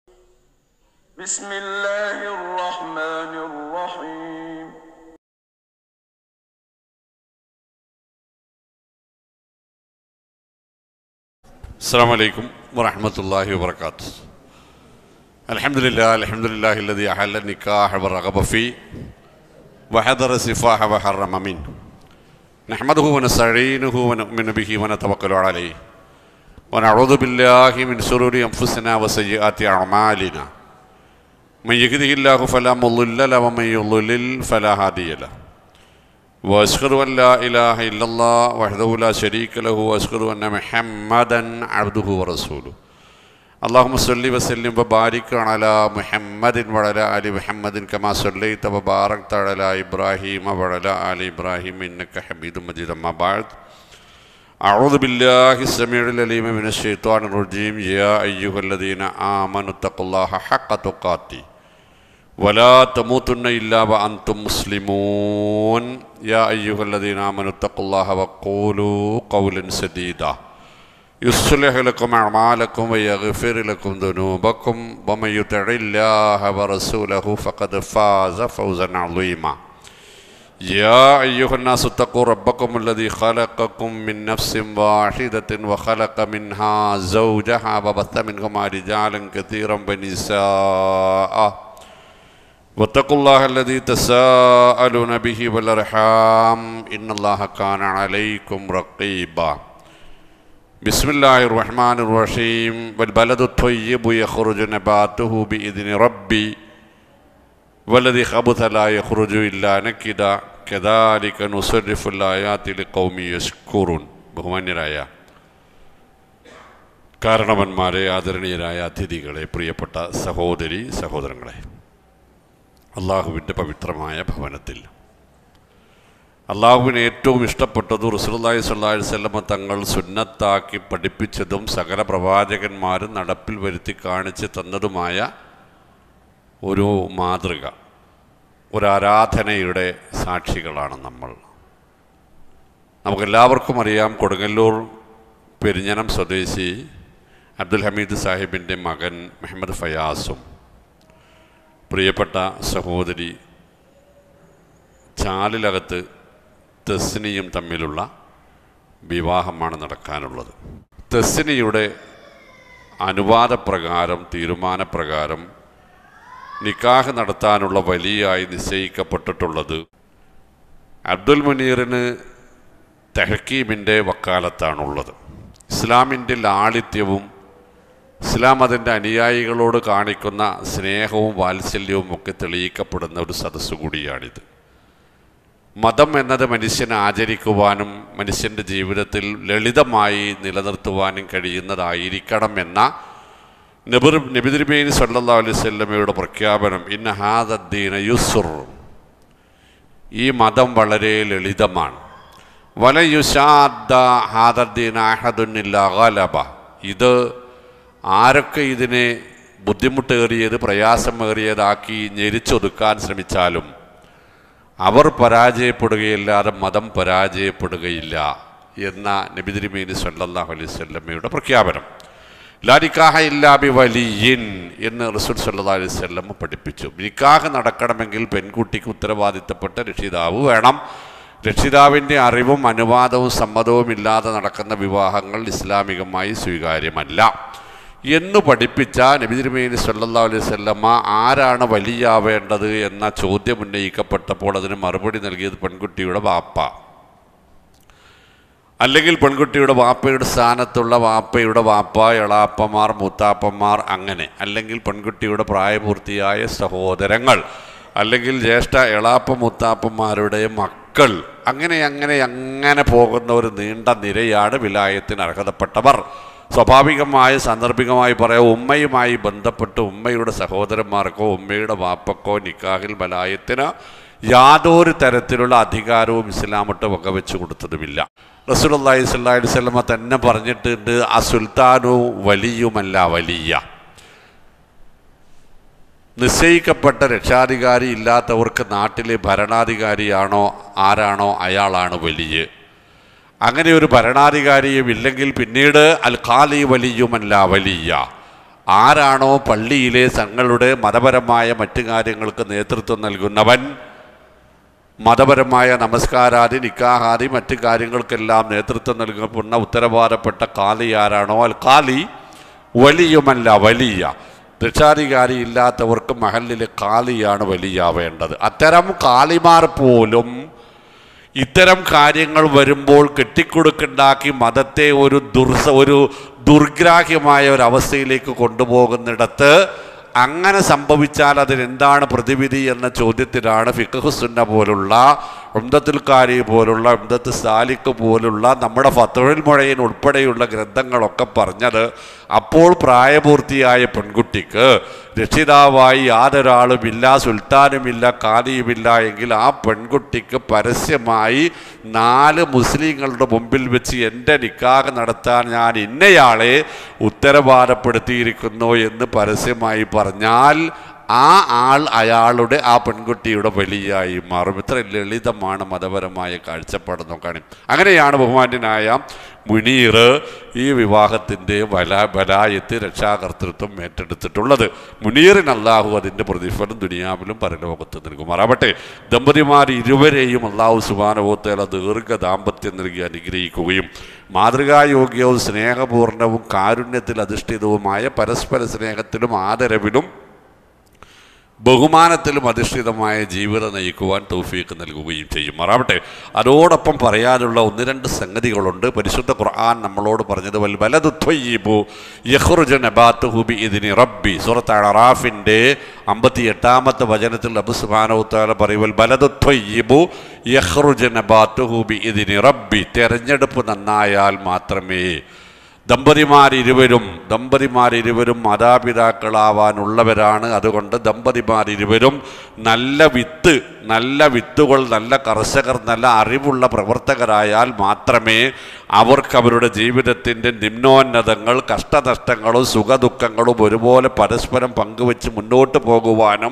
بسم الله الرحمن الرحيم السلام عليكم ورحمة الله وبركاته الحمد لله الحمد لله الذي أحل النكاح ورغب فيه وحضر السفاح وحرم منه نحمده ونستعينه ونؤمن به ونتوكل عليه ونعوذ بالله من شرور أنفسنا وسيئات أعمالنا من يهده الله فلا مضل له ومن يضلل فلا هادي له واشهد ان لا اله الا الله وحده لا شريك له واشهد ان محمدا عبده ورسوله اللهم صل وسلم وبارك على محمد وعلى ال محمد كما صليت وباركت على ابراهيم وعلى ال ابراهيم انك حميد مجيد اما بعد أعوذ بالله السميع العليم من الشيطان الرجيم يا أيها الذين آمنوا اتقوا الله حق تقاته ولا تموتن إلا وأنتم مسلمون يا أيها الذين آمنوا اتقوا الله وقولوا قولا سديدا يصلح لكم أعمالكم ويغفر لكم ذنوبكم ومن يطع الله ورسوله فقد فاز فوزا عظيما يا أيها الناس اتقوا ربكم الذي خلقكم من نفس واحدة وخلق منها زوجها وبث منهما رجالا كثيرا ونساء واتقوا الله الذي تساءلون به والأرحام إن الله كان عليكم رقيبا بسم الله الرحمن الرحيم والبلد الطيب يخرج نباته بإذن ربي والذي خبث لا يخرج إلا نكدا كذلك نصرف الآيات لقوم يشكرون ബഹുമാന്യരായ കാരണവന്മാരെ ആദരണീയരായ അതിഥികളെ പ്രിയപ്പെട്ട സഹോദരി സഹോദരങ്ങളെ അള്ളാഹുവിൻ്റെ പവിത്രമായ ഭവനത്തിൽ അള്ളാഹുവിന് ഏറ്റവും ഇഷ്ടപ്പെട്ടത് റസൂലുള്ളാഹി സ്വല്ലല്ലാഹി അലൈഹി വസല്ലമ തങ്ങൾ സുന്നത്താക്കി പഠിപ്പിച്ചതും സകല പ്രവാചകന്മാരും നടപ്പിൽ വരുത്തി കാണിച്ച് തന്നതുമായ ഒരു മാതൃക ഒരു ആരാധനയുടെ സാക്ഷികളാണ് നമ്മൾ നമുക്കെല്ലാവർക്കും അറിയാം കൊടുങ്ങല്ലൂർ പെരിഞ്ഞനം സ്വദേശി അബ്ദുൽ ഹമീദ് സാഹിബിൻ്റെ മകൻ മുഹമ്മദ് ഫയാസും പ്രിയപ്പെട്ട സഹോദരി ചാലിലകത്ത് തെസ്നിയും തമ്മിലുള്ള വിവാഹമാണ് നടക്കാനുള്ളത് തെസ്നിയുടെ അനുവാദപ്രകാരം തീരുമാനപ്രകാരം നിക്കാഹ് നടത്താനുള്ള വലിയായി നിശ്ചയിക്കപ്പെട്ടിട്ടുള്ളത് അബ്ദുൽ മുനീറിന് തെഹക്കീമിൻ്റെ വക്കാലത്താണുള്ളത് ഇസ്ലാമിൻ്റെ ലാളിത്യവും ഇസ്ലാം അതിൻ്റെ അനുയായികളോട് കാണിക്കുന്ന സ്നേഹവും വാത്സല്യവും ഒക്കെ തെളിയിക്കപ്പെടുന്ന ഒരു സദസ്സ് കൂടിയാണിത് മതം എന്നത് മനുഷ്യനെ ആചരിക്കുവാനും മനുഷ്യൻ്റെ ജീവിതത്തിൽ ലളിതമായി നിലനിർത്തുവാനും കഴിയുന്നതായിരിക്കണം എന്ന നബിർ നബിതിരുമേനി സല്ലാ അലൈഹി സ്വല്ലമയുടെ പ്രഖ്യാപനം ഇന്ന ഹാദദ്ദീന യുസുർ ഈ മതം വളരെ ലളിതമാണ് വല യുഷാദ ഹാദദ്ദീൻ അഹദുന്നില്ല ഗലബ ഇത് ആരൊക്കെ ഇതിനെ ബുദ്ധിമുട്ടേറിയത് പ്രയാസമേറിയതാക്കി ഞെരിച്ചൊതുക്കാൻ ശ്രമിച്ചാലും അവർ പരാജയപ്പെടുകയില്ലാതെ മതം പരാജയപ്പെടുകയില്ല എന്ന നബിതിരിമേനി സല്ലാഹു അലൈഹി സ്വല്ലമ്മയുടെ പ്രഖ്യാപനം ലാനിക്കാഹ ഇല്ലാബി വലിയിൻ എന്ന് റസൂൽ സല്ലാ അലൈഹി സ്വല്ലം പഠിപ്പിച്ചു നിക്കാഹ് നടക്കണമെങ്കിൽ പെൺകുട്ടിക്ക് ഉത്തരവാദിത്തപ്പെട്ട രക്ഷിതാവ് വേണം രക്ഷിതാവിൻ്റെ അറിവും അനുവാദവും സമ്മതവും ഇല്ലാതെ നടക്കുന്ന വിവാഹങ്ങൾ ഇസ്ലാമികമായി സ്വീകാര്യമല്ല എന്ന് പഠിപ്പിച്ച നബിതിരുമേനി സല്ലാ അലൈഹി സ്വല്ലമ്മ ആരാണ് വലിയാവേണ്ടത് എന്ന ചോദ്യം ഉന്നയിക്കപ്പെട്ടപ്പോൾ അതിന് മറുപടി നൽകിയത് പെൺകുട്ടിയുടെ വാപ്പ അല്ലെങ്കിൽ പെൺകുട്ടിയുടെ വാപ്പയുടെ സ്ഥാനത്തുള്ള വാപ്പയുടെ വാപ്പ എളാപ്പമാർ മൂത്താപ്പന്മാർ അങ്ങനെ അല്ലെങ്കിൽ പെൺകുട്ടിയുടെ പ്രായപൂർത്തിയായ സഹോദരങ്ങൾ അല്ലെങ്കിൽ ജ്യേഷ്ഠ എളാപ്പ മുത്താപ്പന്മാരുടെ മക്കൾ അങ്ങനെ അങ്ങനെ അങ്ങനെ പോകുന്ന ഒരു നീണ്ട നിരയാണ് വിലായത്തിന് അർഹതപ്പെട്ടവർ സ്വാഭാവികമായി സാന്ദർഭികമായി പറയാം ഉമ്മയുമായി ബന്ധപ്പെട്ട് ഉമ്മയുടെ സഹോദരന്മാർക്കോ ഉമ്മയുടെ വാപ്പക്കോ നിക്കാഹിൽ ബലായത്തിന് യാതൊരു തരത്തിലുള്ള അധികാരവും ഇസ്ലാമിട്ട് വകവെച്ച് കൊടുത്തതുമില്ല റസൂലി സ്വല്ലി വല്ലമ തന്നെ പറഞ്ഞിട്ടുണ്ട് ആ സുൽത്താനു വലിയുമല്ല വലിയ നിശ്ചയിക്കപ്പെട്ട രക്ഷാധികാരി ഇല്ലാത്തവർക്ക് നാട്ടിലെ ഭരണാധികാരിയാണോ ആരാണോ അയാളാണ് വലിയ അങ്ങനെ ഒരു ഭരണാധികാരിയും ഇല്ലെങ്കിൽ പിന്നീട് അൽ ഖാലി വലിയുമല്ല വലിയ ആരാണോ പള്ളിയിലെ തങ്ങളുടെ മതപരമായ മറ്റു കാര്യങ്ങൾക്ക് നേതൃത്വം നൽകുന്നവൻ മതപരമായ നമസ്കാരാദി നിക്കാഹാദി മറ്റു കാര്യങ്ങൾക്കെല്ലാം നേതൃത്വം നൽകപ്പെടുന്ന ഉത്തരവാദപ്പെട്ട കാലി ആരാണോ അൽ കാലി വലിയുമല്ല വലിയ രക്ഷാധികാരി ഇല്ലാത്തവർക്ക് മഹലിലെ കാലിയാണ് വലിയാവേണ്ടത് അത്തരം കാലിമാർ പോലും ഇത്തരം കാര്യങ്ങൾ വരുമ്പോൾ കെട്ടിക്കൊടുക്കുണ്ടാക്കി മതത്തെ ഒരു ദുർസ ഒരു ദുർഗ്രാഹ്യമായ ഒരു അവസ്ഥയിലേക്ക് കൊണ്ടുപോകുന്നിടത്ത് അങ്ങനെ സംഭവിച്ചാൽ അതിനെന്താണ് പ്രതിവിധി എന്ന ചോദ്യത്തിലാണ് ഫിഖഹുസുന്ന പോലുള്ള ഉംദത്തുൽ കാരി പോലുള്ള ഉംദത്ത് സാലിക്ക് പോലുള്ള നമ്മുടെ ഫത്തുൽ മുഴയൻ ഉൾപ്പെടെയുള്ള ഗ്രന്ഥങ്ങളൊക്കെ പറഞ്ഞത് അപ്പോൾ പ്രായപൂർത്തിയായ പെൺകുട്ടിക്ക് രക്ഷിതാവായി യാതൊരാളുമില്ല സുൽത്താനുമില്ല കാലിയുമില്ല എങ്കിൽ ആ പെൺകുട്ടിക്ക് പരസ്യമായി നാല് മുസ്ലിങ്ങളുടെ മുമ്പിൽ വെച്ച് എൻ്റെ നിക്കാഹ് നടത്താൻ ഞാൻ ഇന്നയാളെ ഉത്തരവാദപ്പെടുത്തിയിരിക്കുന്നു എന്ന് പരസ്യമായി പറഞ്ഞാൽ ആ ആൾ അയാളുടെ ആ പെൺകുട്ടിയുടെ വലിയായി മാറും ഇത്ര ലളിതമാണ് മതപരമായ കാഴ്ചപ്പാട് നോക്കാൻ അങ്ങനെയാണ് ബഹുമാന്യനായ മുനീർ ഈ വിവാഹത്തിൻ്റെ വല ബലായത്ത് രക്ഷാകർത്തൃത്വം ഏറ്റെടുത്തിട്ടുള്ളത് മുനീറിന് അള്ളാഹു അതിൻ്റെ പ്രതിഫലം ദുനിയാവിലും പരലോകത്ത് നൽകുമാറാവട്ടെ ദമ്പതിമാർ ഇരുവരെയും അള്ളാഹു സുബാനവോത്തേല ദീർഘ ദാമ്പത്യം നൽകി അനുഗ്രഹിക്കുകയും മാതൃകായോഗ്യവും സ്നേഹപൂർണവും കാരുണ്യത്തിൽ അധിഷ്ഠിതവുമായ പരസ്പര സ്നേഹത്തിലും ആദരവിലും ബഹുമാനത്തിലും അധിഷ്ഠിതമായ ജീവിതം നയിക്കുവാൻ തൗഫീക്ക് നൽകുകയും ചെയ്യും മാറാവട്ടെ അതോടൊപ്പം പറയാനുള്ള ഒന്ന് രണ്ട് സംഗതികളുണ്ട് പരിശുദ്ധ ഖുർആൻ നമ്മളോട് പറഞ്ഞത് വൽ വലതുത്വയ്യീബു യഹ്റുജ നബാത്തുഹുബി ഇതിനി റബ്ബി സൂറത്ത് അറാഫിൻ്റെ അമ്പത്തി എട്ടാമത്തെ വചനത്തിൽ അബു സുബാനവുത്താല പറയുവൽ വലതുത്വയ്യീബു യഹ്റുജ നബാത്തുഹുബി ഇതിനി റബ്ബി തെരഞ്ഞെടുപ്പ് നന്നായാൽ മാത്രമേ ദമ്പതിമാരിരുവരും ദമ്പതിമാരിരുവരും മാതാപിതാക്കളാവാനുള്ളവരാണ് അതുകൊണ്ട് ദമ്പതിമാരിരുവരും നല്ല വിത്ത് നല്ല വിത്തുകൾ നല്ല കർഷകർ നല്ല അറിവുള്ള പ്രവർത്തകരായാൽ മാത്രമേ അവർക്ക് അവരുടെ ജീവിതത്തിൻ്റെ നിമ്നോന്നതങ്ങൾ കഷ്ടനഷ്ടങ്ങളും സുഖദുഃഖങ്ങളും ഒരുപോലെ പരസ്പരം പങ്കുവെച്ച് മുന്നോട്ട് പോകുവാനും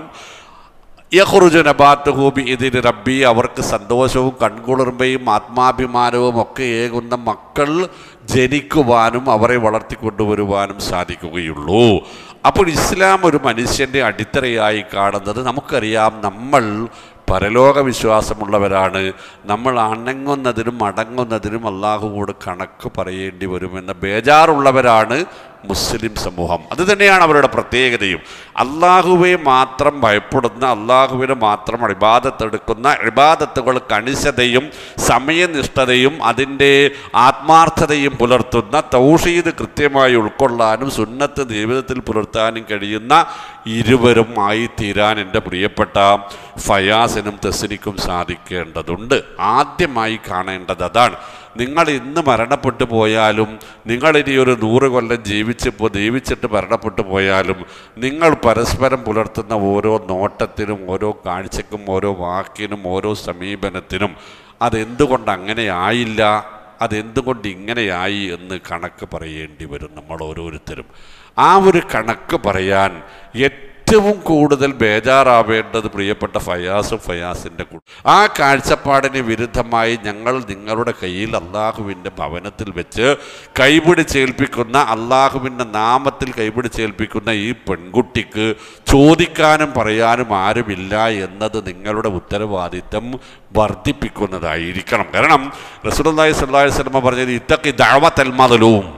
യഹ്റുജു നബാത്തുഹൂബി ഇതിന് റബ്ബി അവർക്ക് സന്തോഷവും കൺകുളിർമയും ആത്മാഭിമാനവും ഒക്കെ ഏകുന്ന മക്കൾ ജനിക്കുവാനും അവരെ വളർത്തിക്കൊണ്ടുവരുവാനും സാധിക്കുകയുള്ളൂ അപ്പോൾ ഇസ്ലാം ഒരു മനുഷ്യൻ്റെ അടിത്തറയായി കാണുന്നത് നമുക്കറിയാം നമ്മൾ പരലോക വിശ്വാസമുള്ളവരാണ് നമ്മൾ അണങ്ങുന്നതിനും അടങ്ങുന്നതിനും അള്ളാഹുവോട് കണക്ക് പറയേണ്ടി വരുമെന്ന ബേജാറുള്ളവരാണ് മുസ്ലിം സമൂഹം അത് തന്നെയാണ് അവരുടെ പ്രത്യേകതയും അള്ളാഹുവെ മാത്രം ഭയപ്പെടുന്ന അള്ളാഹുവിനെ മാത്രം ഇബാദത്തെടുക്കുന്ന ഇബാദത്തുകൾ കണിശതയും സമയനിഷ്ഠതയും അതിൻ്റെ ആത്മാർത്ഥതയും പുലർത്തുന്ന തൗഷീദ് കൃത്യമായി ഉൾക്കൊള്ളാനും സുന്നത്ത് ജീവിതത്തിൽ പുലർത്താനും കഴിയുന്ന ഇരുവരും ആയി തീരാൻ എൻ്റെ പ്രിയപ്പെട്ട ഫയാസിനും തെസിനിക്കും സാധിക്കേണ്ടതുണ്ട് ആദ്യമായി കാണേണ്ടത് അതാണ് നിങ്ങൾ ഇന്ന് മരണപ്പെട്ടു പോയാലും നിങ്ങൾ ഇനി ഒരു നൂറ് കൊല്ലം ജീവിച്ച് പോ- ജീവിച്ചിട്ട് മരണപ്പെട്ടു പോയാലും നിങ്ങൾ പരസ്പരം പുലർത്തുന്ന ഓരോ നോട്ടത്തിനും ഓരോ കാഴ്ചക്കും ഓരോ വാക്കിനും ഓരോ സമീപനത്തിനും അതെന്തുകൊണ്ട് അങ്ങനെ ആയില്ല അതെന്തുകൊണ്ട് ഇങ്ങനെയായി എന്ന് കണക്ക് പറയേണ്ടി വരും നമ്മൾ ഓരോരുത്തരും ആ ഒരു കണക്ക് പറയാൻ ഏറ്റവും കൂടുതൽ ബേജാറാവേണ്ടത് പ്രിയപ്പെട്ട ഫയാസും ഫയാസിൻ്റെ കൂടെ ആ കാഴ്ചപ്പാടിന് വിരുദ്ധമായി ഞങ്ങൾ നിങ്ങളുടെ കയ്യിൽ അള്ളാഹുവിൻ്റെ ഭവനത്തിൽ വെച്ച് കൈപിടിച്ചേൽപ്പിക്കുന്ന അള്ളാഹുവിൻ്റെ നാമത്തിൽ കൈപിടിച്ചേൽപ്പിക്കുന്ന ഈ പെൺകുട്ടിക്ക് ചോദിക്കാനും പറയാനും ആരുമില്ല എന്നത് നിങ്ങളുടെ ഉത്തരവാദിത്തം വർദ്ധിപ്പിക്കുന്നതായിരിക്കണം കാരണം റസൂലുള്ളാഹി സ്വല്ലല്ലാഹി അലൈഹി വസല്ലം പറഞ്ഞത് ഇത്തക്കി ദഅവത്തൽ മദ്ലൂം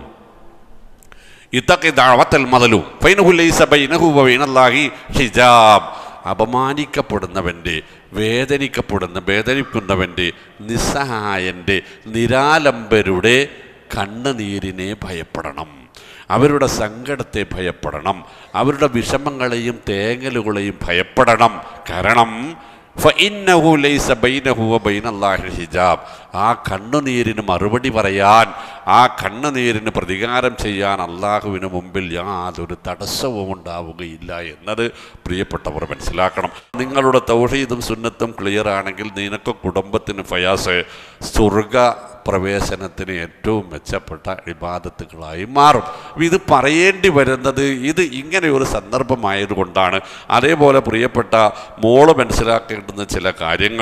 ഇത്തക്കി ദഅവത്തൽ മദ്ലൂം ഫൈനഹു ലൈസ ബൈനഹു വ ബൈനല്ലാഹി ഹിജാബ് അപമാനിക്കപ്പെടുന്നവൻ്റെ വേദനിക്കപ്പെടുന്ന വേദനിക്കുന്നവൻ്റെ നിസ്സഹായൻ്റെ നിരാലംബരുടെ കണ്ണുനീരിനെ ഭയപ്പെടണം അവരുടെ സങ്കടത്തെ ഭയപ്പെടണം അവരുടെ വിഷമങ്ങളെയും തേങ്ങലുകളെയും ഭയപ്പെടണം കാരണം ഫഇന്നഹു ലൈസ ബൈനഹു വ ബൈനല്ലാഹിൽ ഹിജാബ് ആ കണ്ണുനീരിന് മറുപടി പറയാൻ ആ കണ്ണുനീരിന് പ്രതികാരം ചെയ്യാൻ അള്ളാഹുവിന് മുമ്പിൽ യാതൊരു തടസ്സവും ഉണ്ടാവുകയില്ല എന്നത് പ്രിയപ്പെട്ടവർ മനസ്സിലാക്കണം നിങ്ങളുടെ തൗഹീദും സുന്നത്തും ക്ലിയർ ആണെങ്കിൽ നിനക്ക് കുടുംബത്തിന് ഫയാസ് സ്വർഗ പ്രവേശനത്തിന് ഏറ്റവും മെച്ചപ്പെട്ട ഇബാദത്തുകളായി മാറും അപ്പൊ ഇത് പറയേണ്ടി വരുന്നത് ഇത് ഇങ്ങനെ ഒരു സന്ദർഭമായതുകൊണ്ടാണ് അതേപോലെ പ്രിയപ്പെട്ട മോള് മനസ്സിലാക്കേണ്ടുന്ന ചില കാര്യങ്ങൾ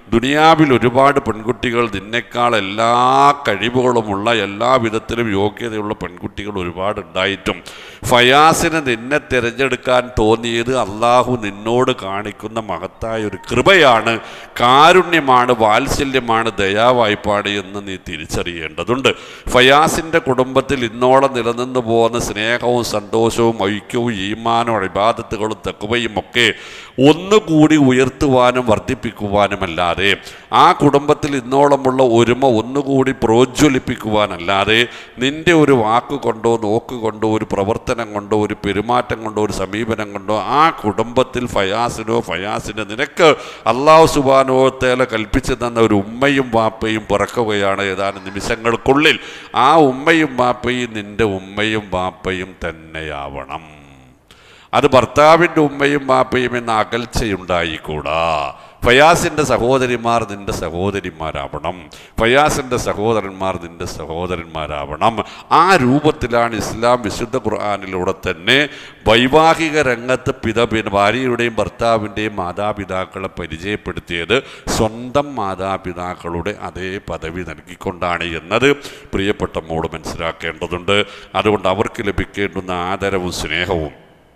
ദുനിയാവിൽ ഒരുപാട് പെൺകുട്ടികൾ നിന്നേക്കാൾ എല്ലാ കഴിവുകളുമുള്ള എല്ലാ വിധത്തിലും യോഗ്യതയുള്ള പെൺകുട്ടികൾ ഒരുപാട് ഉണ്ടായിട്ടും ഫയാസിന് നിന്നെ തിരഞ്ഞെടുക്കാൻ തോന്നിയത് അള്ളാഹു നിന്നോട് കാണിക്കുന്ന മഹത്തായ ഒരു കൃപയാണ് കാരുണ്യമാണ് വാത്സല്യമാണ് ദയാവായ്പാട് എന്ന് നീ തിരിച്ചറിയേണ്ടതുണ്ട് ഫയാസിൻ്റെ കുടുംബത്തിൽ ഇന്നോളം നിലനിന്ന് പോകുന്ന സ്നേഹവും സന്തോഷവും ഐക്യവും ഈമാനും അഴിബാദത്തുകളും തെക്കുവയും ഒക്കെ ഒന്നുകൂടി ഉയർത്തുവാനും വർദ്ധിപ്പിക്കുവാനുമല്ലാതെ ആ കുടുംബത്തിൽ ഇന്നോളമുള്ള ഒരുമ ഒന്നുകൂടി പ്രോജ്വലിപ്പിക്കുവാനല്ലാതെ നിന്റെ ഒരു വാക്ക് കൊണ്ടോ നോക്ക് കൊണ്ടോ ഒരു പ്രവർത്തനം കൊണ്ടോ ഒരു പെരുമാറ്റം കൊണ്ടോ ഒരു സമീപനം കൊണ്ടോ ആ കുടുംബത്തിൽ ഫയാസിനോ ഫയാസിന് നിനക്ക് അള്ളാഹു സുബാനോത്തേല കൽപ്പിച്ചു തന്ന ഒരു ഉമ്മയും വാപ്പയും പിറക്കുകയാണ് ഏതാനും നിമിഷങ്ങൾക്കുള്ളിൽ ആ ഉമ്മയും വാപ്പയും നിന്റെ ഉമ്മയും വാപ്പയും തന്നെയാവണം അത് ഭർത്താവിൻ്റെ ഉമ്മയും വാപ്പയും എന്ന അകൽച്ചയുണ്ടായിക്കൂടാ ഫയാസിൻ്റെ സഹോദരിമാർ നിന്റെ സഹോദരിമാരാവണം ഫയാസിൻ്റെ സഹോദരന്മാർ നിന്റെ സഹോദരന്മാരാവണം ആ രൂപത്തിലാണ് ഇസ്ലാം വിശുദ്ധ ഖുർആാനിലൂടെ തന്നെ വൈവാഹിക രംഗത്ത് പിത പിന്നെ ഭാര്യയുടെയും ഭർത്താവിൻ്റെയും മാതാപിതാക്കളെ പരിചയപ്പെടുത്തിയത് സ്വന്തം മാതാപിതാക്കളുടെ അതേ പദവി നൽകിക്കൊണ്ടാണ് എന്നത് പ്രിയപ്പെട്ട മോട് മനസ്സിലാക്കേണ്ടതുണ്ട് അതുകൊണ്ട് അവർക്ക് ലഭിക്കേണ്ടുന്ന ആദരവും സ്നേഹവും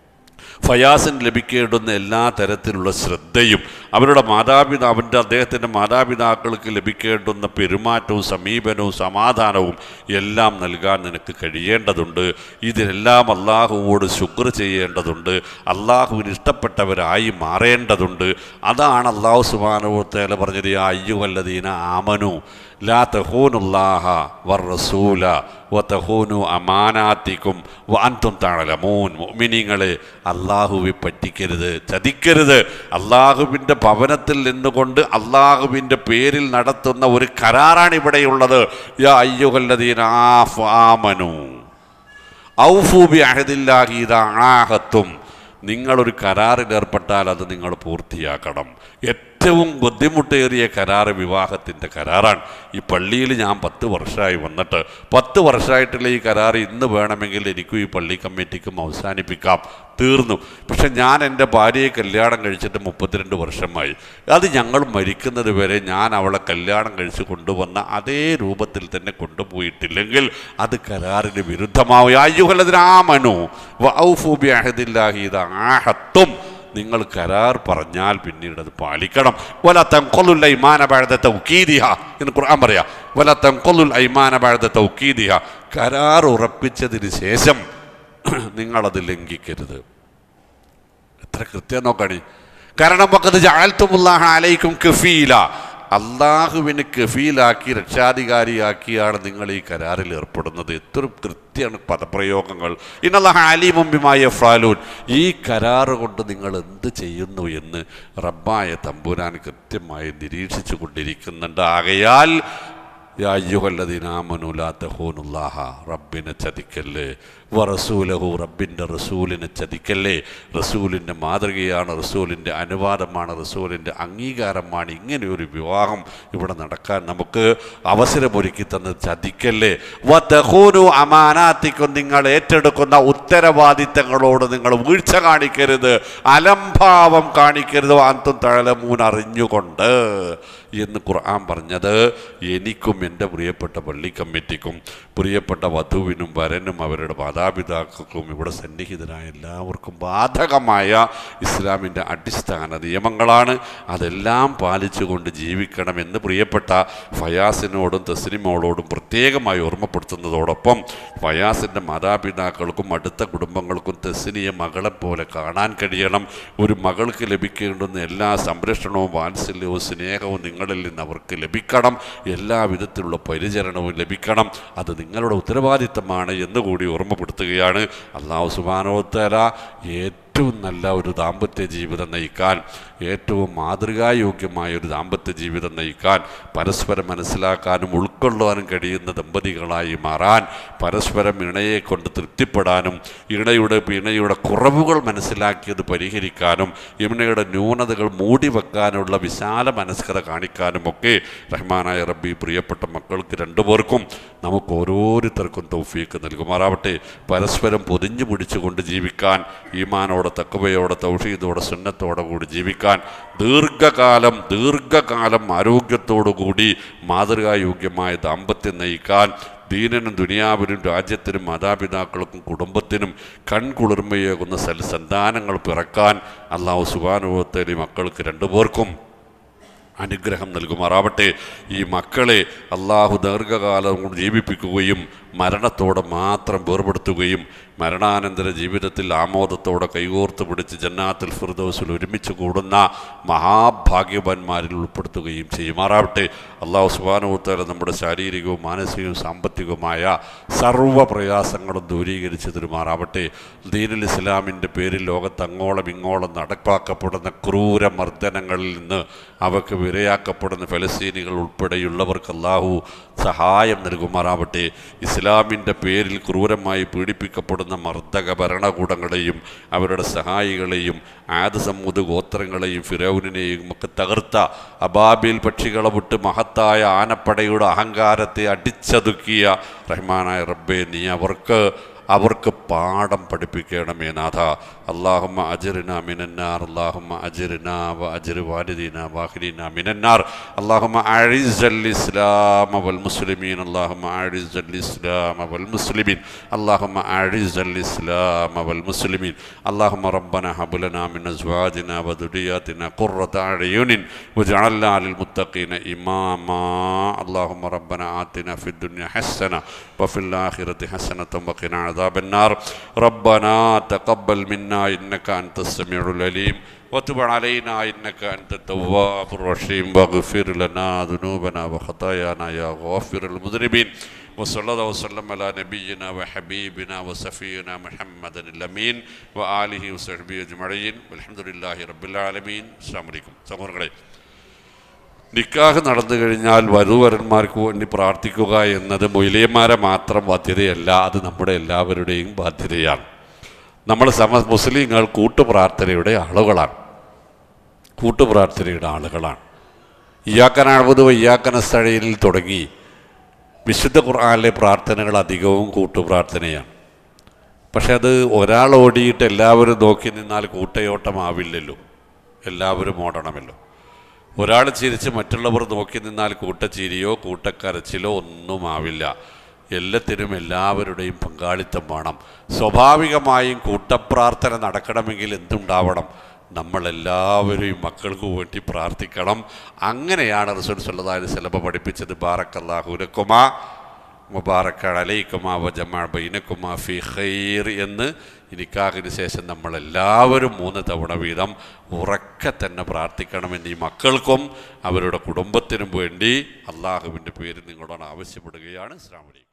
ഫയാസിന് ലഭിക്കേണ്ടുന്ന എല്ലാ തരത്തിലുള്ള ശ്രദ്ധയും അവരുടെ മാതാപിതാ അവൻ്റെ അദ്ദേഹത്തിൻ്റെ മാതാപിതാക്കൾക്ക് ലഭിക്കേണ്ടുന്ന പെരുമാറ്റവും സമീപനവും സമാധാനവും എല്ലാം നൽകാൻ നിനക്ക് കഴിയേണ്ടതുണ്ട് ഇതിനെല്ലാം അള്ളാഹുവോട് ശുക്ർ ചെയ്യേണ്ടതുണ്ട് അള്ളാഹുവിന് ഇഷ്ടപ്പെട്ടവരായി മാറേണ്ടതുണ്ട് അതാണ് അള്ളാഹു സുബാനുത്തേല പറഞ്ഞത് ആ അയ്യുവല്ലദീന ആമനു ലാ തഹൂനുല്ലാഹ വർ റസൂല വ തഹൂനു അമാനാത്തിക്കും വ അൻതും തഴലമൂൻ മോമിനിങ്ങളെ അള്ളാഹുവെ പറ്റിക്കരുത് ചതിക്കരുത് അള്ളാഹുവിൻ്റെ ഭവനത്തിൽ നിന്നുകൊണ്ട് അള്ളാഹുവിൻ്റെ പേരിൽ നടത്തുന്ന ഒരു കരാറാണ് ഇവിടെയുള്ളത് യാ അയ്യുഹല്ലദീന ആഫ് ആമനു ഔഫൂബി അഹദില്ലാഹീദ ആഹത്തും നിങ്ങളൊരു കരാറിൽ ഏർപ്പെട്ടാൽ അത് നിങ്ങൾ പൂർത്തിയാക്കണം ഏറ്റവും ബുദ്ധിമുട്ടേറിയ കരാറ് വിവാഹത്തിൻ്റെ കരാറാണ് ഈ പള്ളിയിൽ ഞാൻ പത്ത് വർഷമായി വന്നിട്ട് പത്ത് വർഷമായിട്ടുള്ള ഈ കരാർ ഇന്ന് വേണമെങ്കിൽ എനിക്കും ഈ പള്ളി കമ്മിറ്റിക്കും അവസാനിപ്പിക്കാം തീർന്നു പക്ഷെ ഞാൻ എൻ്റെ ഭാര്യയെ കല്യാണം കഴിച്ചിട്ട് മുപ്പത്തിരണ്ട് വർഷമായി അത് ഞങ്ങൾ മരിക്കുന്നത് വരെ ഞാൻ അവളെ കല്യാണം കഴിച്ച് കൊണ്ടുവന്ന അതേ രൂപത്തിൽ തന്നെ കൊണ്ടുപോയിട്ടില്ലെങ്കിൽ അത് കരാറിന് വിരുദ്ധമാവും അയ്യുഹലതിനാമനു വൗഫൂബി അഹദില്ലാഹീദ ആഹത്തും നിങ്ങൾ കരാർ പറഞ്ഞാൽ പിന്നീട് അത് പാലിക്കണം വല തങ്കൊല്ലുൽ ഐമാന ബാഴ്ത തൗക്കീദിഹ എന്ന് ഖുർആൻ പറയാ വല തങ്കൊല്ലുൽ ഐമാന ബാഴ്ത തൗക്കീദിഹ കരാർ ഉറപ്പിച്ചതിന് ശേഷം നിങ്ങളത് ലംഘിക്കരുത് എത്ര കൃത്യം നോക്കണി കാരണം പക്കത്ത് ജാൽത്തുമുല്ലാഹ അലൈക്കും കഫീല അള്ളാഹുവിന് കഫീലാക്കി രക്ഷാധികാരിയാക്കിയാണ് നിങ്ങൾ ഈ കരാറിൽ ഏർപ്പെടുന്നത് എത്ര കൃത്യമാണ് പദപ്രയോഗങ്ങൾ ഇന്നല്ലാഹ അലിമുമ്പിമായ ഫ്രാലൂൻ ഈ കരാറ് കൊണ്ട് നിങ്ങൾ എന്ത് ചെയ്യുന്നു എന്ന് റബ്ബായ തമ്പുരാൻ കൃത്യമായി നിരീക്ഷിച്ചു കൊണ്ടിരിക്കുന്നുണ്ട് ആകയാൽ യാ അയ്യുഹല്ലദീനാമനു ലാ തഖൂനുല്ലാഹ റബ്ബിനെ ചതിക്കല്ലേ വറസൂലഹു റബ്ബിൻ്റെ റസൂലിനെ ചതിക്കല്ലേ റസൂലിൻ്റെ മാതൃകയാണ് റസൂലിൻ്റെ അനുവാദമാണ് റസൂലിൻ്റെ അംഗീകാരമാണ് ഇങ്ങനെ ഒരു വിവാഹം ഇവിടെ നടക്കാൻ നമുക്ക് അവസരമൊരുക്കി തന്നത് ചതിക്കല്ലേ വത്തഹൂനു അമാനാത്തിക്കും നിങ്ങൾ ഏറ്റെടുക്കുന്ന ഉത്തരവാദിത്തങ്ങളോട് നിങ്ങൾ വീഴ്ച കാണിക്കരുത് അലംഭാവം കാണിക്കരുത് അന്തും തഴലമൂൻ അറിഞ്ഞുകൊണ്ട് എന്ന് ഖുർആൻ പറഞ്ഞത് എനിക്കും എൻ്റെ പ്രിയപ്പെട്ട പള്ളി കമ്മിറ്റിക്കും പ്രിയപ്പെട്ട വധുവിനും വരനും അവരുടെ മാതാപിതാക്കൾക്കും ഇവിടെ സന്നിഹിതരായ എല്ലാവർക്കും ബാധകമായ ഇസ്ലാമിൻ്റെ അടിസ്ഥാന നിയമങ്ങളാണ് അതെല്ലാം പാലിച്ചുകൊണ്ട് ജീവിക്കണമെന്ന് പ്രിയപ്പെട്ട ഫയാസിനോടും തസ്ലിമോളോടും പ്രത്യേകമായി ഓർമ്മപ്പെടുത്തുന്നതോടൊപ്പം ഫയാസിൻ്റെ മാതാപിതാക്കൾക്കും അടുത്ത കുടുംബങ്ങൾക്കും തെസ്സിനിയെ മകളെപ്പോലെ കാണാൻ കഴിയണം ഒരു മകൾക്ക് ലഭിക്കേണ്ടുന്ന എല്ലാ സംരക്ഷണവും വാത്സല്യവും സ്നേഹവും നിങ്ങളിൽ നിന്ന് അവർക്ക് ലഭിക്കണം എല്ലാ വിധത്തിലുള്ള പരിചരണവും ലഭിക്കണം അത് നിങ്ങളുടെ ഉത്തരവാദിത്തമാണ് എന്നുകൂടി ഓർമ്മപ്പെടുത്തുകയാണ് അള്ളാഹു സുബാനോത്തര ഏറ്റവും നല്ല ഒരു ദാമ്പത്യ ജീവിതം നയിക്കാൻ ഏറ്റവും മാതൃകായോഗ്യമായ ഒരു ദാമ്പത്യ ജീവിതം നയിക്കാൻ പരസ്പരം മനസ്സിലാക്കാനും ഉൾക്കൊള്ളാനും കഴിയുന്ന ദമ്പതികളായി മാറാൻ പരസ്പരം ഇണയെ കൊണ്ട് തൃപ്തിപ്പെടാനും ഇണയുടെ ഇണയുടെ കുറവുകൾ മനസ്സിലാക്കിയത് പരിഹരിക്കാനും ഇണയുടെ ന്യൂനതകൾ മൂടി വെക്കാനുള്ള വിശാല മനസ്കത കാണിക്കാനും ഒക്കെ റഹ്മാനായ റബ്ബി പ്രിയപ്പെട്ട മക്കൾക്ക് രണ്ടുപേർക്കും നമുക്ക് ഓരോരുത്തർക്കും തൗഫീക്ക് നൽകുമാറാവട്ടെ പരസ്പരം പൊതിഞ്ഞു പിടിച്ചുകൊണ്ട് ജീവിക്കാൻ ഈമാനോടെ തക്കവയോടെ തൗഷീദോടെ സുന്നത്തോടെ കൂടി ജീവിക്കാൻ നയിക്കാൻ ദീർഘകാലം ദീർഘകാലം ആരോഗ്യത്തോടുകൂടി മാതൃകായോഗ്യമായ ദാമ്പത്യം നയിക്കാൻ ദീനനും ദുനിയാവിനും രാജ്യത്തിനും മാതാപിതാക്കൾക്കും കുടുംബത്തിനും കൺകുളിർമയേകുന്ന സൽസന്താനങ്ങൾ പിറക്കാൻ അള്ളാഹു സുബാനുഭവത്തേലി മക്കൾക്ക് രണ്ടുപേർക്കും അനുഗ്രഹം നൽകുമാറാവട്ടെ ഈ മക്കളെ അള്ളാഹു ദീർഘകാലം കൊണ്ട് ജീവിപ്പിക്കുകയും മരണത്തോടെ മാത്രം വേർപെടുത്തുകയും മരണാനന്തര ജീവിതത്തിൽ ആമോദത്തോടെ കൈകോർത്ത് പിടിച്ച് ജന്നാത്തിൽ ഫിർദൗസിൽ ഒരുമിച്ച് കൂടുന്ന മഹാഭാഗ്യവാന്മാരിൽ ഉൾപ്പെടുത്തുകയും ചെയ്യുമാറാവട്ടെ അള്ളാഹു സുബാനുഭവത്തേല നമ്മുടെ ശാരീരികവും മാനസികവും സാമ്പത്തികവുമായ സർവ്വ പ്രയാസങ്ങളും ദൂരീകരിച്ച് തരുമാറാവട്ടെ ദീനുൽ ഇസ്ലാമിൻ്റെ പേരിൽ ലോകത്തങ്ങോളം ഇങ്ങോളം നടപ്പാക്കപ്പെടുന്ന ക്രൂര മർദ്ദനങ്ങളിൽ നിന്ന് അവർക്ക് വിരയാക്കപ്പെടുന്ന ഫലസ്തീനികൾ ഉൾപ്പെടെയുള്ളവർക്ക് അള്ളാഹു സഹായം നൽകുമാറാവട്ടെ ഇസ്ലാമിൻ്റെ പേരിൽ ക്രൂരമായി പീഡിപ്പിക്കപ്പെടുന്ന മർദ്ദക ഭരണകൂടങ്ങളെയും അവരുടെ സഹായികളെയും ആദ സമൂത് ഗോത്രങ്ങളെയും ഫിറൌനിനെയും ഒക്കെ തകർത്ത അബാബിൽ പക്ഷികളെ വിട്ട് മഹത്തായ ആനപ്പടയുടെ അഹങ്കാരത്തെ അടിച്ചതുക്കിയ റഹ്മാനായ റബ്ബെ നീ അവർക്ക് അവർക്ക് പാഠം പഠിപ്പിക്കണമേ നാഥ അള്ളാഹുമ്മ അജിറിന മിനന്നാർ അള്ളാഹുമ്മ അജിറിന വ അജിർ വാലിദീന വാഹിരീന മിനന്നാർ അള്ളാഹുമ്മ അഴിസൽ ഇസ്ലാമ വൽ മുസ്ലിമീൻ അള്ളാഹുമ്മ അഴിസൽ ഇസ്ലാമ വൽ മുസ്ലിമീൻ അള്ളാഹുമ്മ അഴിസൽ ഇസ്ലാമ വൽ മുസ്ലിമീൻ അള്ളാഹുമ്മ റബ്ബന ഹബുലന മിൻ അസ്വാജിന വദുരിയാതിന ഖുർറത അഴയുനിൻ وجعلنا للمتقين إماما اللهم ربنا آتنا في الدنيا حسنة وفي الآخرة حسنة وقنا عذاب النار ربنا تقبل منا إنك أنت السميع العليم وتب علينا إنك أنت التواب الرحيم واغفر لنا ذنوبنا وخطايانا يا غافر المذنبين وصلى الله وسلم على نبينا وحبيبنا وسفينا محمد الأمين وآله وصحبه أجمعين والحمد لله رب العالمين السلام عليكم സഹോദരങ്ങളെ നിക്കാഹ് നടന്നു കഴിഞ്ഞാൽ വധുവരന്മാർക്ക് വേണ്ടി പ്രാർത്ഥിക്കുക എന്നത് മൊയിലിയന്മാരെ മാത്രം ബാധ്യതയല്ല അത് നമ്മുടെ എല്ലാവരുടെയും ബാധ്യതയാണ് നമ്മൾ സമ മുസ്ലിങ്ങൾ കൂട്ടുപ്രാർത്ഥനയുടെ ആളുകളാണ് കൂട്ടുപ്രാർത്ഥനയുടെ ആളുകളാണ് ഇയാക്കനാഴ്വത് ഇയാക്കന സ്ഥഴയിൽ തുടങ്ങി വിശുദ്ധ ഖുർആാനിലെ പ്രാർത്ഥനകൾ അധികവും കൂട്ടുപ്രാർത്ഥനയാണ് പക്ഷെ അത് ഒരാൾ ഓടിയിട്ട് എല്ലാവരും നോക്കി നിന്നാൽ കൂട്ടയോട്ടമാവില്ലല്ലോ എല്ലാവരും ഓടണമല്ലോ ഒരാൾ ചിരിച്ച് മറ്റുള്ളവർ നോക്കി നിന്നാൽ കൂട്ടച്ചിരിയോ കൂട്ടക്കരച്ചിലോ ഒന്നുമാവില്ല എല്ലാത്തിനും എല്ലാവരുടെയും പങ്കാളിത്തം വേണം സ്വാഭാവികമായും കൂട്ടപ്രാർത്ഥന നടക്കണമെങ്കിൽ എന്തുണ്ടാവണം നമ്മളെല്ലാവരെയും മക്കൾക്ക് വേണ്ടി പ്രാർത്ഥിക്കണം അങ്ങനെയാണ് റസൂൽ സല്ലല്ലാഹു സ്വലമ പഠിപ്പിച്ചത് ബാറക്കല്ലാഹുലക്കുമാ മുബാറക്ക അലൈക്കുമാ വജമാ ബൈനക്കുമാ ഫി ഖൈർ എന്ന് നിക്കാഹിന് ശേഷം നമ്മളെല്ലാവരും മൂന്ന് തവണ വീതം ഉറക്കെ തന്നെ പ്രാർത്ഥിക്കണമെന്ന് ഈ മക്കൾക്കും അവരുടെ കുടുംബത്തിനും വേണ്ടി അള്ളാഹുവിൻ്റെ പേര് നിങ്ങളോട് ആവശ്യപ്പെടുകയാണ് ഇസ്ലാം വലൈക്കും